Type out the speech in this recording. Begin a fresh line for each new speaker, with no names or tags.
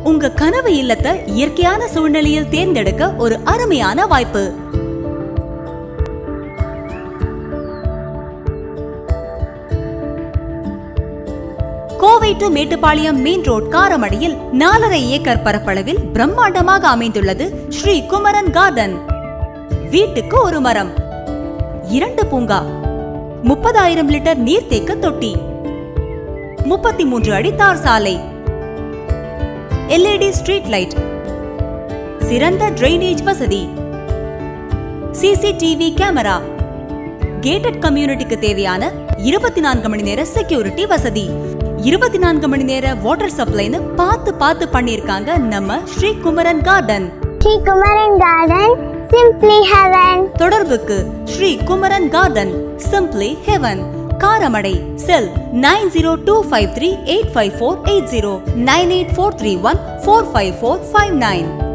உங்க கனவு இல்லத்தை இயற்கையான சூழ்நிலையில் தேர்ந்தெடுக்க ஒரு அருமையான வாய்ப்பு Kovai to Mettupalayam main road காரமடையில் நாலரை ஏக்கர் பரப்பளவில் பிரம்மாண்டமாக அமைந்துள்ளது ஸ்ரீ குமரன் கார்டன் வீட்டுக்கு ஒரு மரம் இரண்டு பூங்கா முப்பதாயிரம் லிட்டர் நீர்த்தேக்க தொட்டி முப்பத்தி மூன்று அடி தார் சாலை எல்இடி ஸ்ட்ரீட் லைட் சிறந்த டிரைனேஜ் வசதி சிசிடிவி கேமரா கேட்டட் கம்யூனிட்டிக்கு தேவையான இருபத்தி நான்கு மணி நேர செக்யூரிட்டி வசதி இருபத்தி நான்கு மணி நேர வாட்டர் சப்ளைன்னு பார்த்து பார்த்து பண்ணியிருக்காங்க நம்ம Sri Kumaran garden
Sri Kumaran Garden, Simply Heaven.
தொடர்புக்கு Sri Kumaran garden simply heaven Karamadai cell nine zero two five three eight five four eight zero nine eight four three one four five four five nine